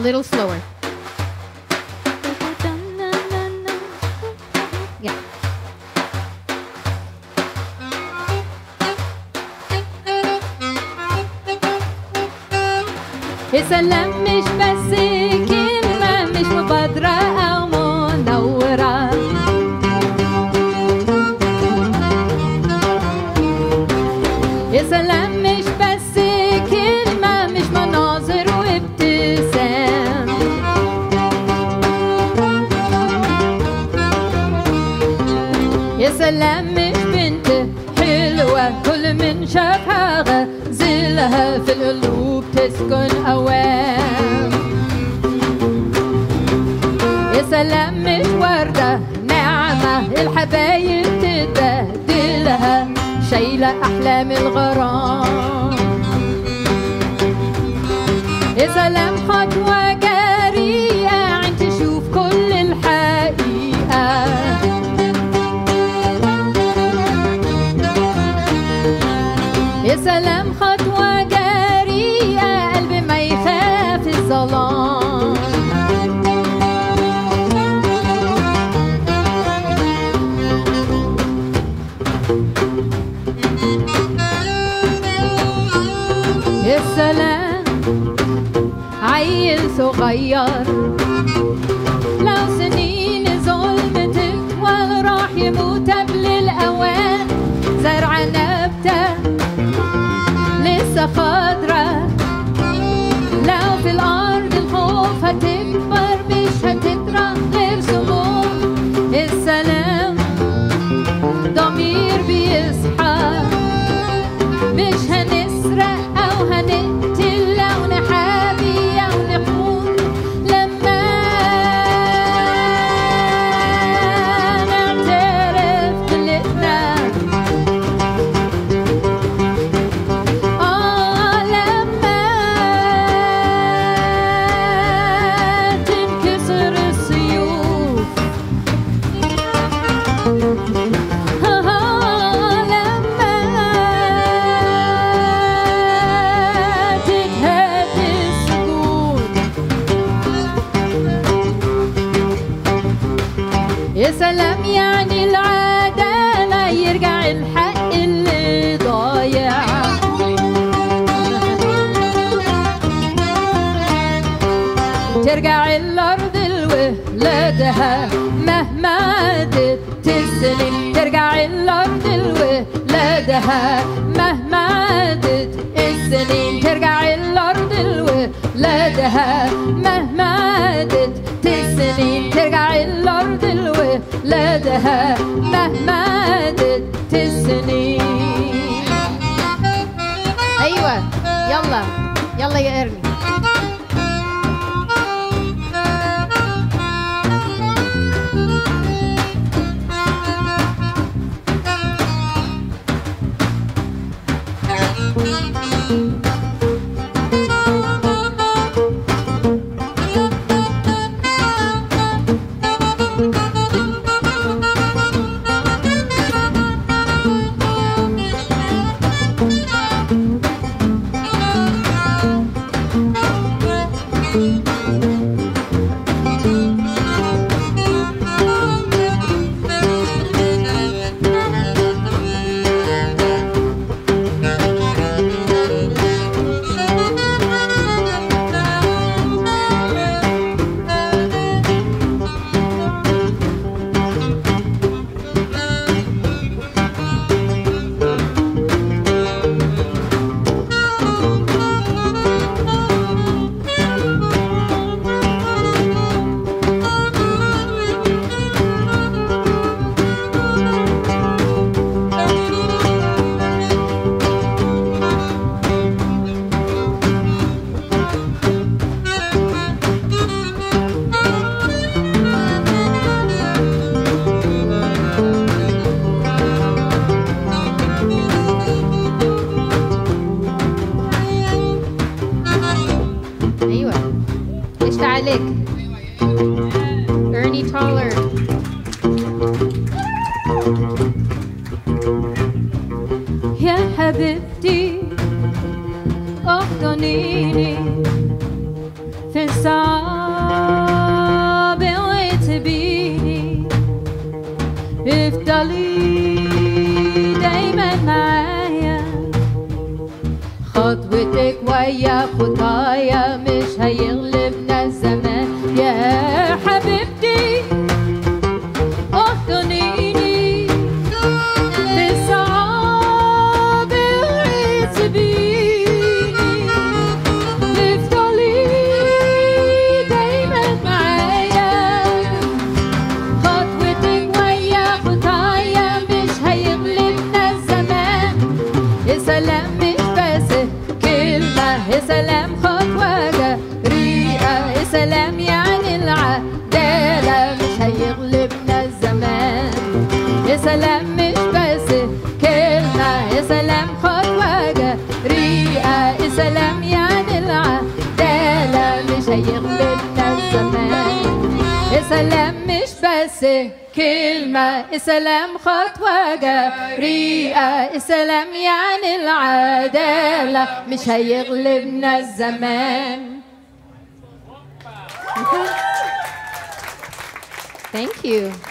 A little slower. Yeah. يا سلام مش بس كلمة مش مبادرة أو منورة يا سلام مش بس كلمة مش مناظر وابتسام يا سلام مش بنت حلوة كل من شافها غزلها في القلوب تسكن أوام يا سلام مش وردة ناعمة الحبايب تتبهدلها شايلة أحلام الغرام يا سلام خطوة جارية عين تشوف كل الحقيقة يا سلام خطوة جارية قلبي ما يخاف الظلام يا سلام عيل صغير لو سنين ظلم تطول راح يموت قبل الأوان زرع نبتة لسه خضرة لو في الأرض الخوف هتكبر مش هتطرح غير سموم السلام ضمير بيصحى مش هنسرق أو هنقتل أو نحابي أو نخون لما نعترف كلنا آه لما تنكسر السيوف لما تتهد السكون يا سلام يعني العدالة يرجع الحق اللي ضايع ترجع الأرض لولادها مهما عادت السنين ترجع الأرض لولادها مهما عادت السنين ترجع الأرض لولادها مهما عادت السنين ترجع الأرض لولادها مهما عادت السنين أيوة يلا يلا يا إرمي ايوه ايش عليك Ernie Toller يا حبيبتي احضنيني في الساعة تفضلي دايما معايا خطوتك ويا خطايا مش هيغلبنا الزمان يا حبيبتي احضنيني في الصعاب وتسيبيني تفضلي دايما معايا خطوتك ويا خطايا مش هيغلبنا الزمان يا سلام مش بس كلمة يا سلام خطوة جريئة يا سلام يعني العدالة مش هيغلبنا الزمان يا سلام مش بس كلمة يا سلام خطوة جريئة يا سلام يعني العدالة مش هيغلبنا الزمان يا سلام مش بس كلمة يا سلام خطوة جريئة يا سلام يعني العدالة مش هيغلبنا الزمان Thank you.